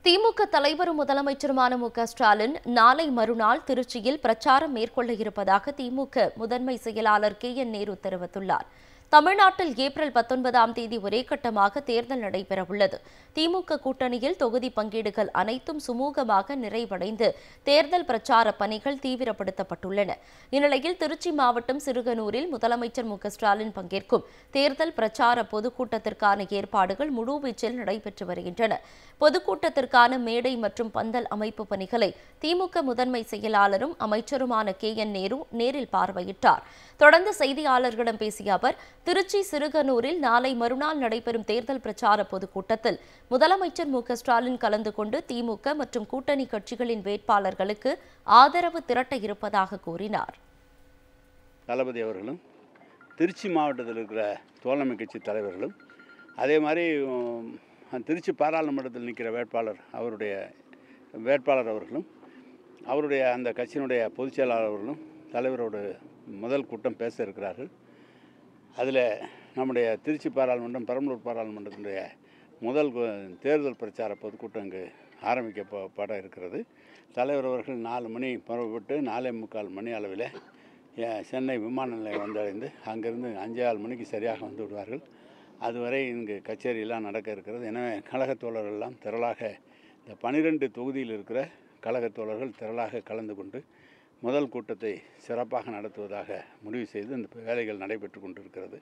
திமுக தலைவரும் முதலமைச்சருமான மு க ஸ்டாலின் நாளை மறுநாள் திருச்சியில் பிரச்சாரம் மேற்கொள்ள இருப்பதாக திமுக முதன்மை செயலாளர் கே என் நேரு தெரிவித்துள்ளார் தமிழ்நாட்டில் ஏப்ரல் பத்தொன்பதாம் தேதி ஒரே கட்டமாக தேர்தல் நடைபெறவுள்ளது திமுக கூட்டணியில் தொகுதி பங்கீடுகள் அனைத்தும் சுமூகமாக நிறைவடைந்து தேர்தல் பிரச்சார பணிகள் தீவிரப்படுத்தப்பட்டுள்ளன இந்நிலையில் திருச்சி மாவட்டம் சிறுகனூரில் முதலமைச்சர் மு க ஸ்டாலின் பங்கேற்கும் தேர்தல் பிரச்சார பொதுக்கூட்டத்திற்கான ஏற்பாடுகள் முழுவீச்சில் நடைபெற்று வருகின்றன பொதுக்கூட்டத்திற்கான மேடை மற்றும் பந்தல் அமைப்பு பணிகளை திமுக முதன்மை செயலாளரும் அமைச்சருமான கே என் நேரு நேரில் பார்வையிட்டார் தொடர்ந்து செய்தியாளர்களிடம் பேசிய அவர் திருச்சி சிறுகனூரில் நாளை மறுநாள் நடைபெறும் தேர்தல் பிரச்சார பொதுக்கூட்டத்தில் முதலமைச்சர் மு க ஸ்டாலின் கலந்து கொண்டு திமுக மற்றும் கூட்டணி கட்சிகளின் வேட்பாளர்களுக்கு ஆதரவு திரட்ட இருப்பதாக கூறினார் தளபதி அவர்களும் திருச்சி மாவட்டத்தில் இருக்கிற தோழமை கட்சி தலைவர்களும் அதே மாதிரி உம், திருச்சி பாராளுமன்றத்தில் நிற்கிற வேட்பாளர் அவருடைய வேட்பாளர் அவர்களும் அவருடைய அந்த கட்சியினுடைய பொதுச் செயலாளர் அவர்களும் தலைவரோடு முதல் கூட்டம் பேச இருக்கிறார்கள் அதில் நம்முடைய திருச்சி பாராளுமன்றம் பெரம்பலூர் பாராளுமன்றத்தினுடைய முதல் கு- தேர்தல் பிரச்சார பொதுக்கூட்டம் இங்கு ஆரம்பிக்கப்பட இருக்கிறது தலைவர் அவர்கள் நாலு மணி புறப்பட்டு நாலே முக்கால் மணி அளவில் ஏ- சென்னை விமான நிலையம் வந்தடைந்து அங்கிருந்து அஞ்சே ஆறு மணிக்கு சரியாக வந்து விடுவார்கள் அதுவரை இங்கு கச்சேரியெல்லாம் நடக்க இருக்கிறது எனவே கழகத் தோழர்கள் எல்லாம் திரளாக இந்த பனிரெண்டு தொகுதியில் இருக்கிற கழகத் தோழர்கள் திரளாக கலந்து கொண்டு முதல் கூட்டத்தை சிறப்பாக நடத்துவதாக முடிவு செய்து இந்த வேலைகள் நடைபெற்று கொண்டிருக்கிறது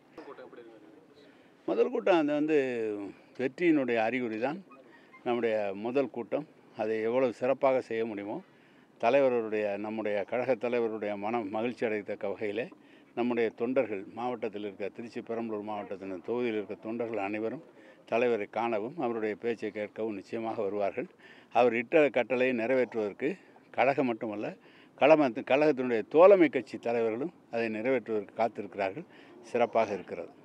முதல் கூட்டம் அது வந்து வெற்றியினுடைய அறிகுறி தான் நம்முடைய முதல் கூட்டம் அதை எவ்வளவு சிறப்பாக செய்ய முடியுமோ தலைவருடைய நம்முடைய கழகத் தலைவருடைய மனம் மகிழ்ச்சி அடையத்தக்க வகையில் நம்முடைய தொண்டர்கள் மாவட்டத்தில் இருக்க திருச்சி பெரம்பலூர் மாவட்டத்தின் தொகுதியில் இருக்க தொண்டர்கள் அனைவரும் தலைவரை காணவும் அவருடைய பேச்சை கேட்கவும் நிச்சயமாக வருவார்கள் அவர் இட்ட கட்டளையை நிறைவேற்றுவதற்கு கழகம் மட்டுமல்ல கழகத்து கழகத்தினுடைய தோழமை கட்சி தலைவர்களும் அதை நிறைவேற்றுவதற்கு காத்திருக்கிறார்கள் சிறப்பாக இருக்கிறது